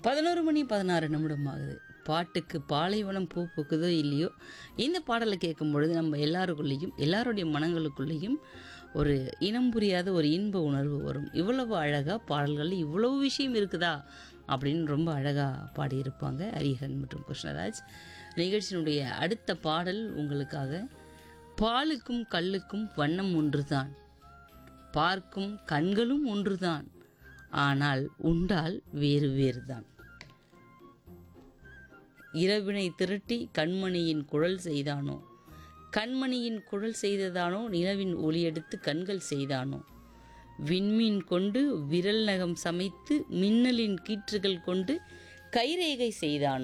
பதினோரு மணி பதினாறு நிமிடம் ஆகுது பாட்டுக்கு பாலைவனம் பூ பூக்குதோ இல்லையோ இந்த பாடலை கேட்கும் பொழுது நம்ம எல்லாருக்குள்ளேயும் எல்லாருடைய மனங்களுக்குள்ளேயும் ஒரு இனம் புரியாத ஒரு இன்ப உணர்வு வரும் இவ்வளவு அழகாக பாடல்கள் இவ்வளவு விஷயம் இருக்குதா அப்படின்னு ரொம்ப அழகாக பாடியிருப்பாங்க ஹரிஹரன் மற்றும் கிருஷ்ணராஜ் நிகழ்ச்சியினுடைய அடுத்த பாடல் உங்களுக்காக பாலுக்கும் கல்லுக்கும் வண்ணம் ஒன்றுதான் பார்க்கும் கண்களும் ஒன்றுதான் ஆனால் உண்டால் வேறு வேறுதான் இரவினை திரட்டி கண்மணியின் குழல் செய்தானோ கண்மணியின் குழல் செய்ததானோ நிலவின் ஒளியெடுத்து கண்கள் செய்தானோ விண்மீன் கொண்டு விரல் நகம் சமைத்து மின்னலின் கீற்றுகள் கொண்டு கைரேகை செய்தானோ